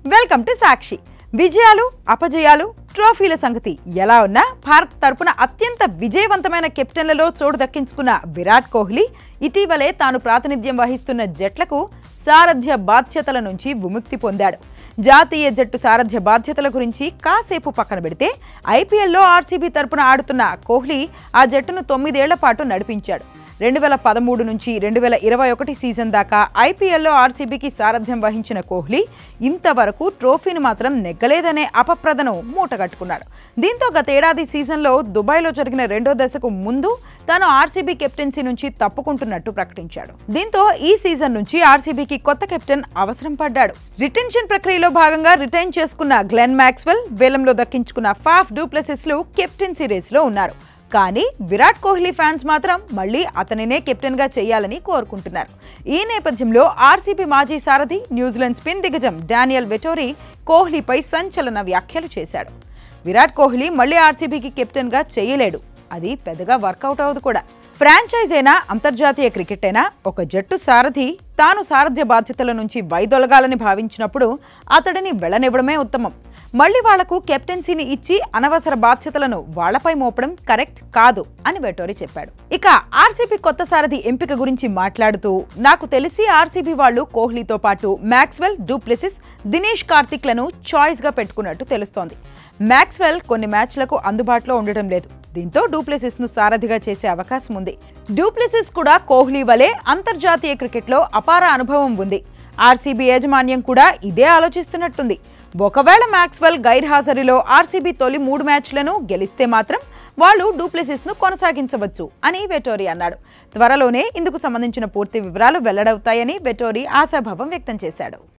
welcome to సాక్షి విజయాలు అపజయాలు ట్రోఫీల సంగతి ఎలా ఉన్నా భారత్ తరపున అత్యంత విజయవంతమైన కెప్టెన్లలో చోటు దక్కించుకున్న విరాట్ కోహ్లీ ఇటీవలే తాను ప్రాతినిధ్యం వహిస్తున్న జట్లకు సారథ్య బాధ్యతల నుంచి విముక్తి పొందాడు జాతీయ జట్టు సారథ్య బాధ్యతల గురించి కాసేపు పక్కన పెడితే ఐపీఎల్లో ఆర్సీబీ తరపున ఆడుతున్న కోహ్లీ ఆ జట్టును తొమ్మిదేళ్ల పాటు నడిపించాడు రెండు వేల పదమూడు నుంచి రెండు వేల ఇరవై ఒకటి సీజన్ దాకా ఐపీఎల్లో ఆర్సీబీకి సారథ్యం వహించిన కోహ్లీ ఇంతవరకు ట్రోఫీని మాత్రం నెగ్గలేదనే అపప్రదను మూటగట్టుకున్నాడు దీంతో గతేడాది సీజన్లో దుబాయ్లో జరిగిన రెండో దశకు ముందు తాను ఆర్సీబీ కెప్టెన్సీ నుంచి తప్పుకుంటున్నట్టు ప్రకటించాడు దీంతో ఈ సీజన్ నుంచి ఆర్సీబీకి కొత్త కెప్టెన్ అవసరం పడ్డాడు రిటెన్షన్ ప్రక్రియలో భాగంగా రిటైన్ చేసుకున్న గ్లెన్ మ్యాక్స్వెల్ వేలంలో దక్కించుకున్న ఫాఫ్ డూప్లెసిస్లు కెప్టెన్సీ రేసులో ఉన్నారు కానీ విరాట్ కోహ్లీ ఫ్యాన్స్ మాత్రం మళ్ళీ అతనినే కెప్టెన్గా చేయాలని కోరుకుంటున్నారు ఈ నేపథ్యంలో ఆర్సీబీ మాజీ సారథి న్యూజిలాండ్ స్పిన్ దిగ్గజం డానియల్ వెటోరీ కోహ్లీపై సంచలన వ్యాఖ్యలు చేశాడు విరాట్ కోహ్లీ మళ్ళీ ఆర్సీబీకి కెప్టెన్గా చేయలేడు అది పెద్దగా వర్కౌట్ అవ్వదు కూడా ఫ్రాంచైజ్ అయినా అంతర్జాతీయ క్రికెట్ అయినా ఒక జట్టు సారథి తాను సారథ్య బాధ్యతల నుంచి వైదొలగాలని భావించినప్పుడు అతడిని వెళ్ళనివ్వడమే ఉత్తమం మళ్ళీ వాళ్లకు కెప్టెన్సీని ఇచ్చి అనవసర బాధ్యతలను వాళ్లపై మోపడం కరెక్ట్ కాదు అని వెటోరి చెప్పాడు ఇక ఆర్సీబీ కొత్త సారథి ఎంపిక గురించి మాట్లాడుతూ నాకు తెలిసి ఆర్సీబీ వాళ్ళు కోహ్లీతో పాటు మ్యాక్స్వెల్ డూప్లెసిస్ దినేష్ కార్తిక్లను చాయిస్గా పెట్టుకున్నట్టు తెలుస్తోంది మ్యాక్స్వెల్ కొన్ని మ్యాచ్లకు అందుబాటులో ఉండటం లేదు దీంతో డూప్లెసిస్ ను సారథిగా చేసే అవకాశం ఉంది డూప్లెసిస్ కూడా కోహ్లీ వలె అంతర్జాతీయ క్రికెట్లో అపార అనుభవం ఉంది ఆర్సీబీ యాజమాన్యం కూడా ఇదే ఆలోచిస్తున్నట్టుంది ఒకవేళ మ్యాక్స్వెల్ గైర్హాజరీలో ఆర్సీబీ తొలి మూడు మ్యాచ్లను గెలిస్తే మాత్రం వాళ్ళు డూప్లెసిస్ ను కొనసాగించవచ్చు అని వెటోరీ అన్నాడు త్వరలోనే ఇందుకు సంబంధించిన పూర్తి వివరాలు వెల్లడవుతాయని వెటోరీ ఆశాభావం వ్యక్తం చేశాడు